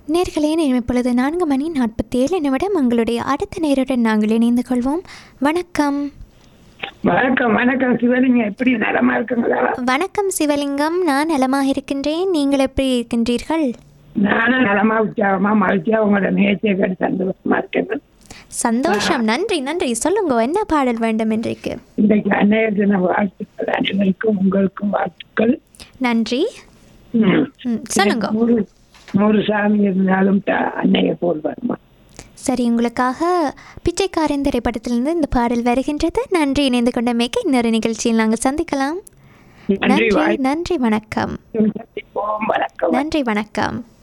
நேர்களே இப்பொழுது நான்கு மணி நாற்பத்தி ஏழு நிமிடம் உங்களுடைய அடுத்த நேருடன் நாங்கள் இணைந்து கொள்வோம் வணக்கம் வணக்கம் வணக்கம் சிவலிங்க எப்படி நலமா இருக்குங்களா வணக்கம் சிவலிங்கம் நான் நலமாக இருக்கின்றேன் நீங்கள் எப்படி இருக்கின்றீர்கள் நானும் நலமா உற்சாகமா மகிழ்ச்சியா உங்களோட நிகழ்ச்சியை கேட்டு சந்தோஷமா இருக்கேன் சந்தோஷம் நன்றி நன்றி சொல்லுங்க என்ன பாடல் வேண்டும் இன்றைக்கு இன்றைக்கு அன்னைய தின வாழ்த்துக்கள் அனைவருக்கும் உங்களுக்கும் வாழ்த்துக்கள் நன்றி ம். ம், சொல்லுங்க நூறு நூறு சாமி இருந்தாலும் த- அன்னைய போல் வருமா சரி உங்களுக்காக பிச்சைக்காரன் திரைப்படத்திலிருந்து இந்த பாடல் வருகின்றது நன்றி இணைந்து கொண்டமைக்கு இன்னொரு நிகழ்ச்சியில் நாங்கள் சந்திக்கலாம் நன்றி நன்றி வாழ்த்து நன்றி வணக்கம் சந்திப்போம் வணக்கம் நன்றி வணக்கம்